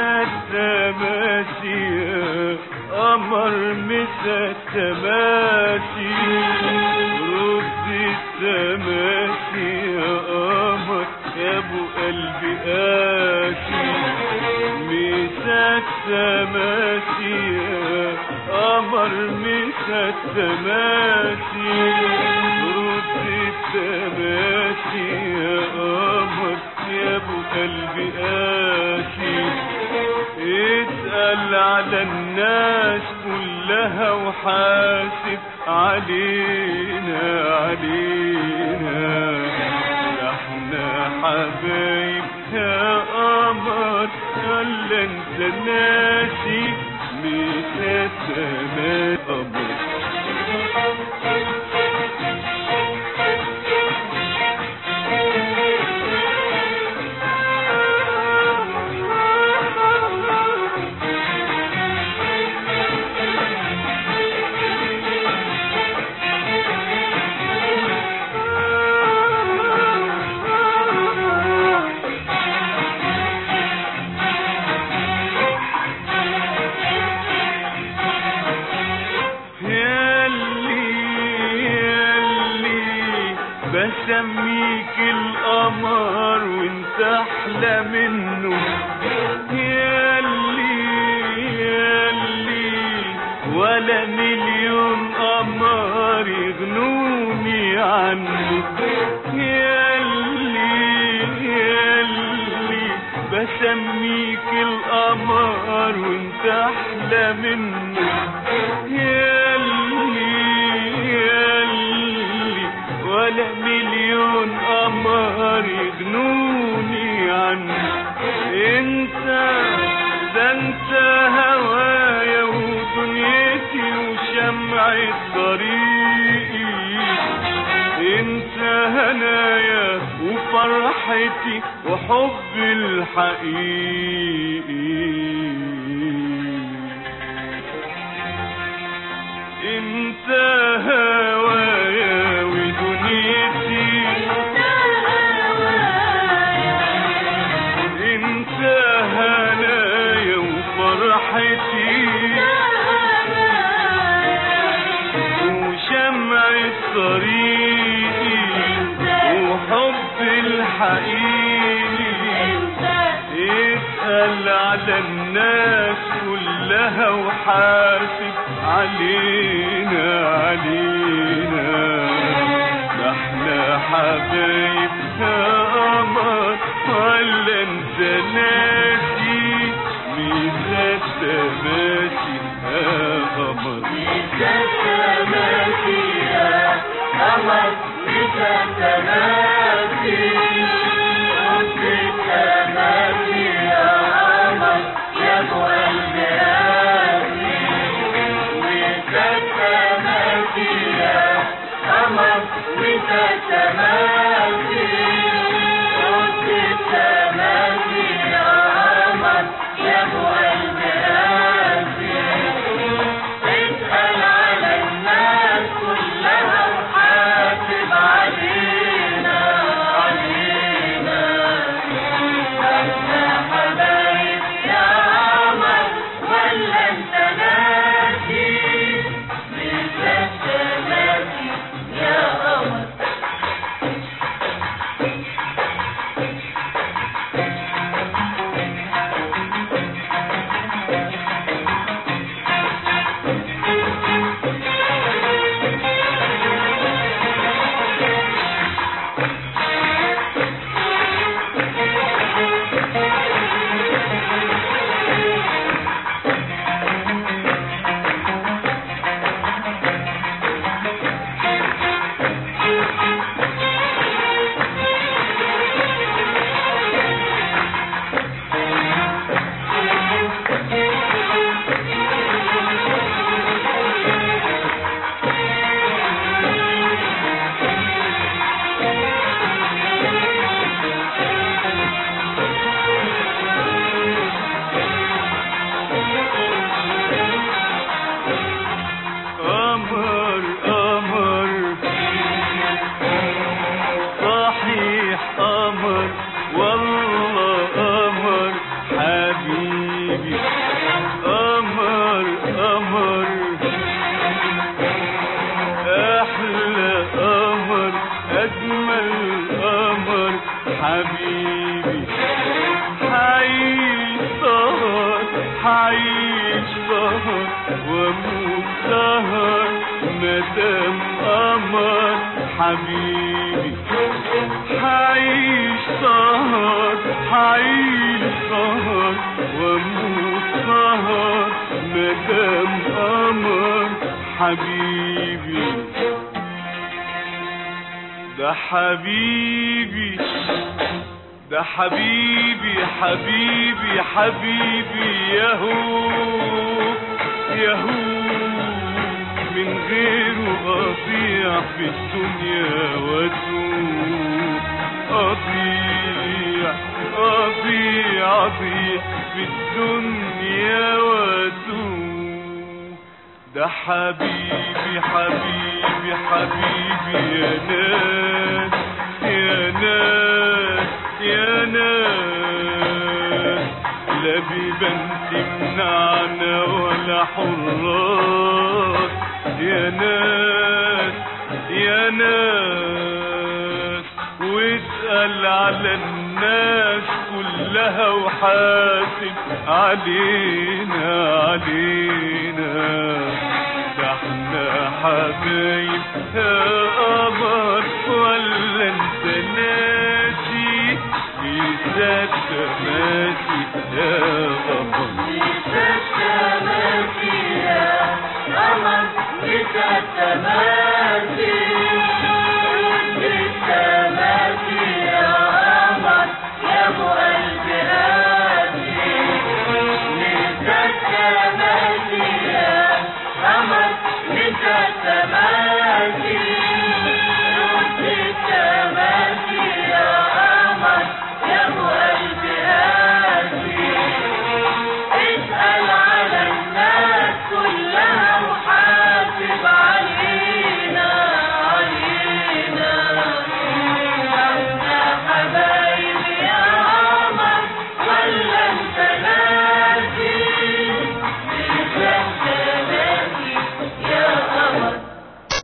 التماسي يا قمر مسا التماسي رد التماسي يا قمر يا ابو قلبي قاسي مسا التماسي يا قمر مسا التماسي رد التماسي يا قمر يا ابو قلبي قاسي اسأل على الناس كلها وحاسب علينا علينا احنا حبايب يا قمر ولا انت ناسي مسافة قمر ياللي ياللي بسميك القمر وانت احلى منه ياللي ياللي ولا مليون قمر يغنوني عنه ياللي ياللي بسميك القمر وانت احلى منه ياللي ياللي ولا مليون قمر يغنوني عنك انت ده انت هوايا ودنيتي وشمع طريقي انت هنايا وفرحتي وحبي الحقيقي انت هوايا ودنيتي انت هنايا وفرحتي وشمع طريقي وحب الحقيقي اسأل على الناس كلها وحاسب علينا علينا ده احنا حبايب يا قمر ولا انت ناسي ميزة تماشي يا قمر حبيبي قمر قمر احلى قمر اجمل قمر حبيبي حعيش سهر حعيش سهر واموت سهر مدام قمر حبيبي حعيش سهر حعيش سهر واموت سهر مدام قمر حبيبي ده حبيبي ده حبيبي حبيبي حبيبي يهو يهو من غيره أضيع في الدنيا وأتوه أضيع أضيع أضيع في الدنيا وأتوه ده حبيبي حبيبي حبيبي يا ناس يا ناس يا ناس لا بيبان تمنعنا ولا حراس يا ناس يا ناس واسأل على الناس كلها وحاسب علينا علينا ده احنا حبايب يا قمر ولا انت ناسي في ذات ماشي يا